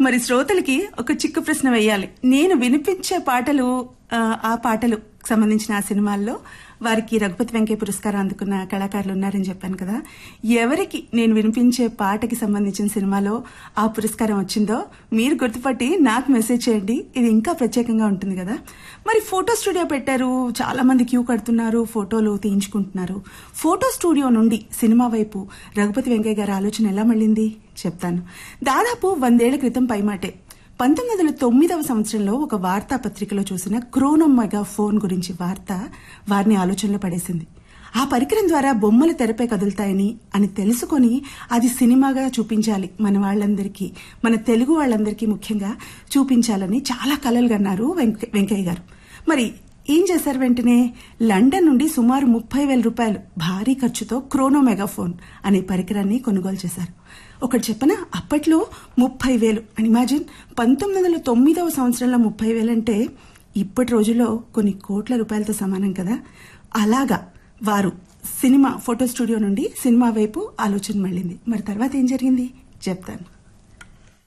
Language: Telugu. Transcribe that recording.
మరి శ్రోతలకి ఒక చిక్కు ప్రశ్న వేయాలి నేను వినిపించే పాటలు ఆ, ఆ పాటలు సంబంధించిన ఆ సినిమాల్లో వారికి రఘుపతి వెంకయ్య పురస్కారం అందుకున్న కళాకారులు ఉన్నారని చెప్పాను కదా ఎవరికి నేను వినిపించే పాటకి సంబంధించిన సినిమాలో ఆ పురస్కారం వచ్చిందో మీరు గుర్తుపట్టి నాకు మెసేజ్ చేయండి ఇది ఇంకా ప్రత్యేకంగా ఉంటుంది కదా మరి ఫోటో స్టూడియో పెట్టారు చాలా మంది క్యూ కడుతున్నారు ఫోటోలు తీయించుకుంటున్నారు ఫోటో స్టూడియో నుండి సినిమా వైపు రఘుపతి వెంకయ్య గారి ఆలోచన ఎలా మళ్ళింది చెప్తాను దాదాపు వందేళ్ల క్రితం పైమాటే పంతొమ్మిది వందల తొమ్మిదవ సంవత్సరంలో ఒక వార్తాపత్రికలో చూసిన క్రోనో మెగా ఫోన్ గురించి వార్త వారిని ఆలోచనలో పడేసింది ఆ పరికరం ద్వారా బొమ్మలు తెరపై కదులుతాయని అని తెలుసుకొని అది సినిమాగా చూపించాలి మన వాళ్ళందరికీ మన తెలుగు వాళ్ళందరికీ ముఖ్యంగా చూపించాలని చాలా కలలు కన్నారు వెంక- వెంకయ్య గారు మరి ఏం చేశారు వెంటనే లండన్ నుండి సుమారు ముప్పై వేల రూపాయలు భారీ ఖర్చుతో క్రోనో మెగాఫోన్ అనే పరికరాన్ని కొనుగోలు చేశారు ఒకటి చెప్పన అప్పట్లో ముప్పై వేలు అని ఇమాజిన్ పంతొమ్మిది వందల తొమ్మిదవ సంవత్సరంలో ముప్పై వేలంటే ఇప్పటి రోజుల్లో కొన్ని కోట్ల రూపాయలతో సమానం కదా అలాగా వారు సినిమా ఫోటో స్టూడియో నుండి సినిమా వైపు ఆలోచన మళ్ళింది మరి తర్వాత ఏం జరిగింది చెప్తాను